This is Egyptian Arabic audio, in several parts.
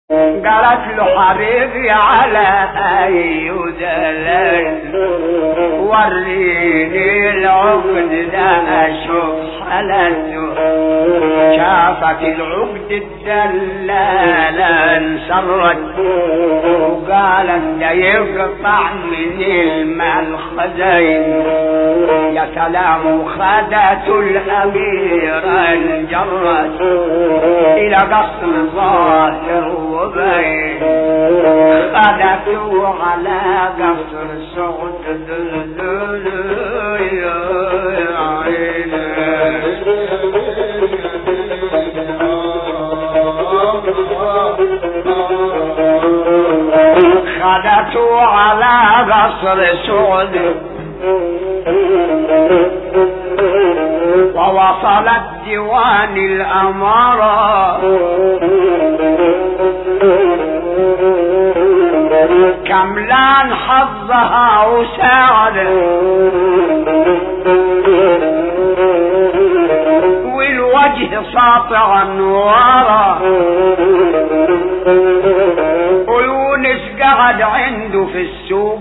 قالت له حبيبي على اي دلال وريني العقد ده اشوف حالته شافت العقد الدلالة انسرت وقالت ده يقطع من المال خزين يا سلام وخدت الأميرة الجرت إلى قصر ظاهر وبين خدته على قصر سعد يا خدته على قصر سعد ووصلت ديوان الأمارة كملان حظها وساعد والوجه ساطع نوارا ويونس قعد عنده في السوق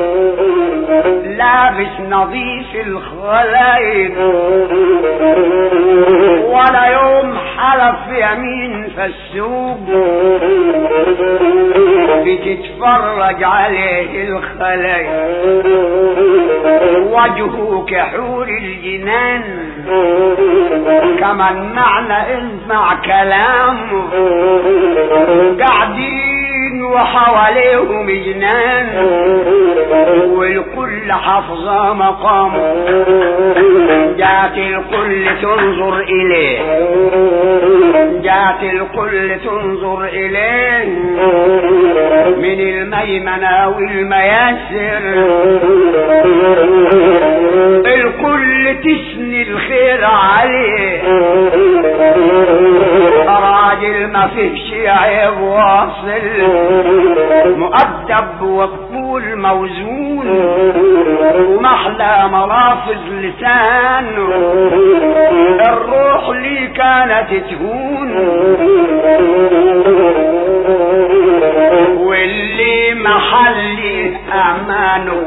لابس نظيف الخلايق ولا يوم حلف يمين في السوق بتتفرج عليه الخلايق وجهه كحور الجنان كمان معنى اسمع كلامه قاعدين وحواليهم جنان والكل حافظة مقامه جات الكل تنظر إليه جات الكل تنظر إليه من الميمنة والمياسر الكل تسني الخير عليه راجل ما فيش عيب واصل مؤدب وقبول موزون ومحلى ملافظ لسانه الروح لي كانت تهون واللي محلي امانه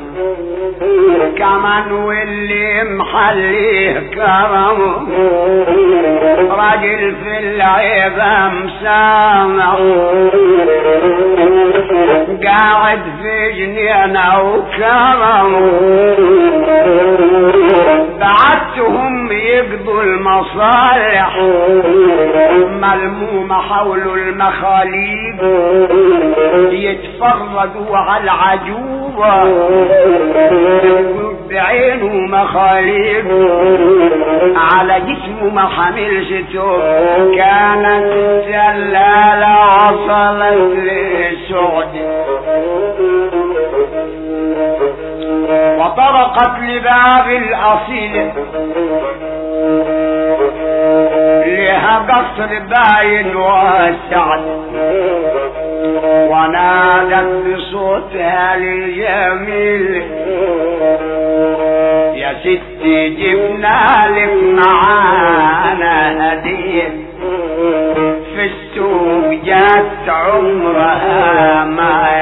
كمان واللي محليه كرمه راجل في العيبة مسامح قاعد في جنينه وكرمه بعتهم يقضوا المصالح ملمومة حول المخاليب يتفرجوا على العجوبة بعينه مخاليب على جسمه ما حملش توب كانت جلالة وصلت للسعد وطرقت لباب الأصيل لها قصر باين وسعد ونادت بصوتها للجميل يا ستي جبنا لك معانا هدية في السوق جات عمرها ما